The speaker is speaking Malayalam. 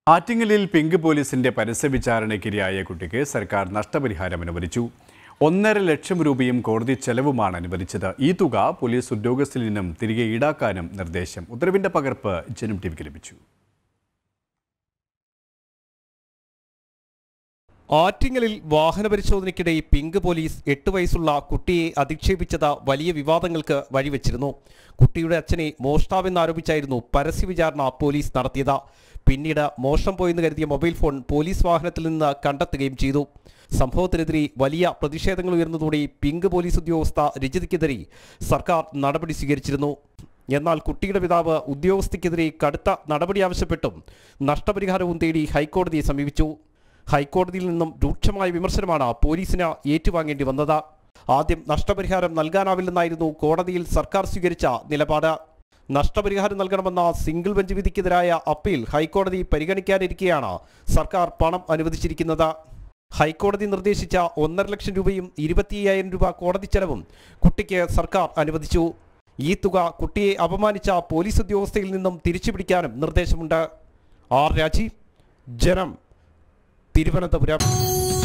ആറ്റിങ്ങലിൽ പിങ്ക് പോലീസിന്റെ പരസ്യ വിചാരണയ്ക്കിരയായ കുട്ടിക്ക് സർക്കാർ നഷ്ടപരിഹാരം അനുവദിച്ചു ഒന്നര ലക്ഷം രൂപയും കോടതി ചെലവുമാണ് അനുവദിച്ചത് ഈ തുക പോലീസ് ഉദ്യോഗസ്ഥരിൽ നിന്നും തിരികെ ഈടാക്കാനും നിർദ്ദേശം ഉത്തരവിന്റെ പകർപ്പ് ജനം ടിവിക്ക് ലഭിച്ചു ആറ്റിങ്ങലിൽ വാഹന പരിശോധനയ്ക്കിടെ പിങ്ക് പോലീസ് എട്ട് വയസ്സുള്ള കുട്ടിയെ അധിക്ഷേപിച്ചത് വലിയ വിവാദങ്ങൾക്ക് വഴിവെച്ചിരുന്നു കുട്ടിയുടെ അച്ഛനെ മോഷ്ടാവെന്നാരോപിച്ചായിരുന്നു പരസ്യ വിചാരണ പോലീസ് നടത്തിയത് പിന്നീട് മോഷണം പോയെന്ന് കരുതിയ മൊബൈൽ ഫോൺ പോലീസ് വാഹനത്തിൽ നിന്ന് കണ്ടെത്തുകയും ചെയ്തു സംഭവത്തിനെതിരെ വലിയ പ്രതിഷേധങ്ങൾ ഉയർന്നതോടെ പിങ്ക് പോലീസ് ഉദ്യോഗസ്ഥ രജിതയ്ക്കെതിരെ സർക്കാർ നടപടി സ്വീകരിച്ചിരുന്നു എന്നാൽ കുട്ടിയുടെ പിതാവ് ഉദ്യോഗസ്ഥയ്ക്കെതിരെ കടുത്ത നടപടി ആവശ്യപ്പെട്ടും നഷ്ടപരിഹാരവും തേടി ഹൈക്കോടതിയെ സമീപിച്ചു ഹൈക്കോടതിയിൽ നിന്നും രൂക്ഷമായ വിമർശനമാണ് പോലീസിന് ഏറ്റുവാങ്ങേണ്ടി വന്നത് ആദ്യം നഷ്ടപരിഹാരം നൽകാനാവില്ലെന്നായിരുന്നു കോടതിയിൽ സർക്കാർ സ്വീകരിച്ച നിലപാട് നഷ്ടപരിഹാരം നൽകണമെന്ന സിംഗിൾ ബെഞ്ച് വിധിക്കെതിരായ അപ്പീൽ ഹൈക്കോടതി പരിഗണിക്കാനിരിക്കെയാണ് സർക്കാർ പണം അനുവദിച്ചിരിക്കുന്നത് ഹൈക്കോടതി നിർദ്ദേശിച്ച ഒന്നര ലക്ഷം രൂപയും ഇരുപത്തി അയ്യായിരം രൂപ കോടതി ചെലവും കുട്ടിക്ക് സർക്കാർ അനുവദിച്ചു ഈ തുക കുട്ടിയെ അപമാനിച്ച പോലീസ് ഉദ്യോഗസ്ഥയിൽ നിന്നും തിരിച്ചുപിടിക്കാനും നിർദ്ദേശമുണ്ട് ആർ രാജീവ് ജനം തിരുവനന്തപുരം